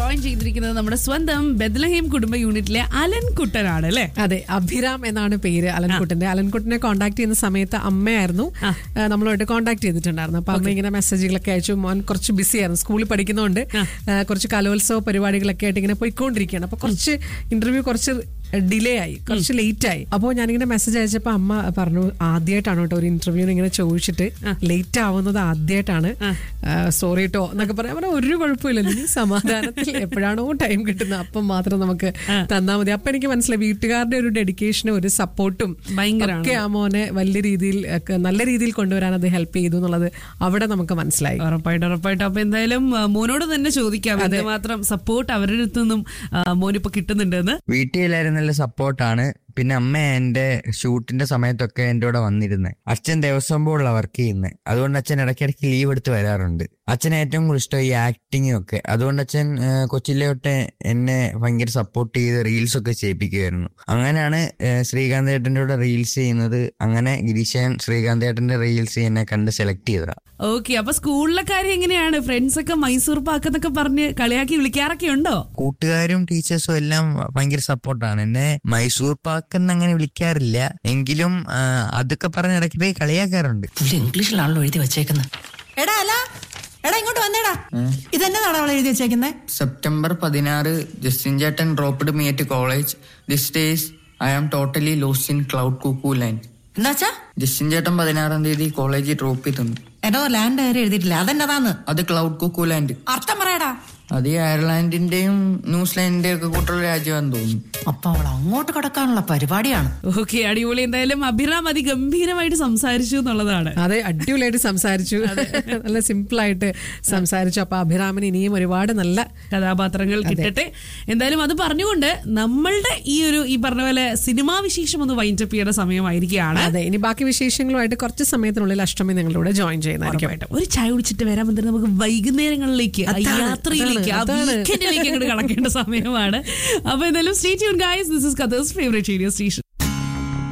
Join ചെയ്തിരിക്കുന്നത് നമ്മുടെ സ്വന്തം ബെദ്ലഹേം കുടുംബ യൂണിറ്റിലെ അലൻ കുട്ടനാണ് അല്ലേ അതെ അഭിരാം എന്നാണ് പേര് അലൻകുട്ടന്റെ അലൻകുട്ടനെ കോൺടാക്ട് ചെയ്യുന്ന സമയത്ത് അമ്മയായിരുന്നു ആ, നമ്മളുമായിട്ട് കോൺടാക്ട് ചെയ്തിട്ടുണ്ടായിരുന്നു അപ്പൊ അമ്മ ഇങ്ങനെ മെസ്സേജുകളൊക്കെ അയച്ചു മോൻ കുറച്ച് ബിസി ആയിരുന്നു സ്കൂളിൽ പഠിക്കുന്നതുകൊണ്ട് ആ, കുറച്ച് കലോത്സവ പരിപാടികളൊക്കെ ആയിട്ട് ഇങ്ങനെ പോയിക്കൊണ്ടിരിക്കുകയാണ് അപ്പൊ കുറച്ച് ഇന്റർവ്യൂ കുറച്ച് ഡിലേ ആയി കുറച്ച് ലേറ്റ് ആയി അപ്പോൾ ഞാനിങ്ങനെ മെസ്സേജ് അയച്ചപ്പോൾ അമ്മ പറഞ്ഞു ആദ്യമായിട്ടാണ് കേട്ടോ ഒരു ഇന്റർവ്യൂവിന് ഇങ്ങനെ ചോദിച്ചിട്ട് ലേറ്റ് ആവുന്നത് ആദ്യമായിട്ടാണ് സോറി കേട്ടോ എന്നൊക്കെ പറയാൻ പറഞ്ഞാൽ ഒരു കുഴപ്പമില്ല നീ സമാധാനത്തിൽ എപ്പോഴാണോ ടൈം കിട്ടുന്നത് അപ്പം മാത്രം നമുക്ക് തന്നാൽ മതി അപ്പൊ എനിക്ക് മനസ്സിലായി വീട്ടുകാരുടെ ഒരു ഡെഡിക്കേഷനും ഒരു സപ്പോർട്ടും ഭയങ്കരാണ്. ഒക്കെ ആ മോനെ വലിയ രീതിയിൽ ഒക്കെ നല്ല രീതിയിൽ കൊണ്ടുവരാൻ അത് ഹെൽപ്പ് ചെയ്തു എന്നുള്ളത് അവിടെ നമുക്ക് മനസ്സിലായി ഉറപ്പായിട്ട് ഉറപ്പായിട്ട് അപ്പൊ എന്തായാലും ആ, മോനോട് തന്നെ ചോദിക്കാം എന്തുമാത്രം സപ്പോർട്ട് അവരുടെ അടുത്ത് നിന്നും ആ, മോനിപ്പോ കിട്ടുന്നുണ്ടെന്ന് വീട്ടിൽ എല്ലാവരും നല്ല സപ്പോർട്ടാണ് പിന്നെ അമ്മ എന്റെ ഷൂട്ടിന്റെ സമയത്തൊക്കെ എന്റെ കൂടെ വന്നിരുന്നത് അച്ഛൻ ദേവസ്വം ബോർഡിലാണ് വർക്ക് ചെയ്യുന്നത് അതുകൊണ്ട് അച്ഛൻ ഇടയ്ക്കിടയ്ക്ക് ലീവ് എടുത്ത് വരാറുണ്ട് അച്ഛന് ഏറ്റവും കൂടുതൽ ഇഷ്ടം ഈ ആക്ടിങ്ങും ഒക്കെ അതുകൊണ്ട് അച്ഛൻ ആ, കൊച്ചിലെ തൊട്ട് എന്നെ ഭയങ്കര സപ്പോർട്ട് ചെയ്ത് റീൽസ് ഒക്കെ ചെയ്യിപ്പിക്കുമായിരുന്നു അങ്ങനെയാണ് ആ, ശ്രീകാന്ത് ഏട്ടൻ്റെ കൂടെ റീൽസ് ചെയ്യുന്നത് അങ്ങനെ ഗിരീശൻ ശ്രീകാന്ത് ഏട്ടന്റെ റീൽസ് എന്നെ കണ്ട് സെലക്ട് ചെയ്തതാ ഓക്കെ അപ്പൊ സ്കൂളിലെ കാര്യം എങ്ങനെയാണ് ഫ്രണ്ട്സ് ഒക്കെ മൈസൂർ പാക്കെന്നൊക്കെ പറഞ്ഞ് കളിയാക്കി വിളിക്കാറൊക്കെ ഉണ്ടോ കൂട്ടുകാരും ടീച്ചേഴ്സും എല്ലാം ഭയങ്കര സപ്പോർട്ടാണ് എന്നെ മൈസൂർ പാക്ക് എന്ന് അങ്ങനെ വിളിക്കാറില്ല എങ്കിലും ആ, അതൊക്കെ പറഞ്ഞ് ഇടയ്ക്കിടെ കളിയാക്കാറുണ്ട് പുള്ളി ഇംഗ്ലീഷിലാണല്ലോ എഴുതി വെച്ചേക്കുന്നത് എടാ അല്ല എടാ ഇങ്ങോട്ട് വന്നേടാ ഇതെന്നതാണ് അവൾ എഴുതി വെച്ചേക്കുന്നത് സെപ്റ്റംബർ പതിനാറ് ജസ്റ്റിൻ ചേട്ടൻ dropped me at college this days I am totally lost in cloud cuckoo land എന്താച്ചാ ജസ്റ്റിൻ ചേട്ടൻ പതിനാറാം തീയതി കോളേജിൽ ഡ്രോപ്പ് ചെയ്തു എന്നോ ലാൻഡ് കാര്യം എഴുതിയിട്ടില്ല അതെന്നതാന്ന് അത് ക്ലൗഡ് കുക്കു ലാൻഡ് അർത്ഥം പറയടാ അത് ഈ അയർലാൻഡിന്റെയും ന്യൂസിലാൻഡിന്റെയും ഒക്കെ കൂട്ടുള്ള രാജ്യമാണെന്ന് തോന്നുന്നു അപ്പൊ അവൾ അങ്ങോട്ട് കടക്കാനുള്ള പരിപാടിയാണ് ഓക്കെ അടിപൊളി എന്തായാലും അഭിറാം അതിഗംഭീരമായിട്ട് സംസാരിച്ചു എന്നുള്ളതാണ് അതെ അടിപൊളിയായിട്ട് സംസാരിച്ചു നല്ല സിമ്പിൾ ആയിട്ട് സംസാരിച്ചു അപ്പൊ അഭിരാമിന് ഇനിയും ഒരുപാട് നല്ല കഥാപാത്രങ്ങൾ കിട്ടട്ടെ എന്തായാലും അത് പറഞ്ഞുകൊണ്ട് നമ്മളുടെ ഈ ഒരു ഈ പറഞ്ഞ പോലെ സിനിമാ വിശേഷം ഒന്ന് വൈൻഡപ്പ് ചെയ്യേണ്ട സമയമായിരിക്കുകയാണ് അതെ ഇനി ബാക്കി വിശേഷങ്ങളുമായിട്ട് കുറച്ച് സമയത്തിനുള്ളിൽ അഷ്ടമി നിങ്ങളുടെ കൂടെ ജോയിൻ ചെയ്യുന്നതായിരിക്കും ഉറപ്പായിട്ടും. ഒരു ചായ കുടിച്ചിട്ട് വരാൻ പറ്റുന്ന നമുക്ക് വൈകുന്നേരങ്ങളിലേക്ക് ആ അതാണ്, യാത്രയിലേക്ക് ആ അതാണ്, അതാണ്. വീക്കെൻഡിലേക്ക് അങ്ങോട്ട് കടക്കേണ്ട സമയമാണ് അപ്പൊ എന്തായാലും stay tune guys this is Qatar's favourite radio station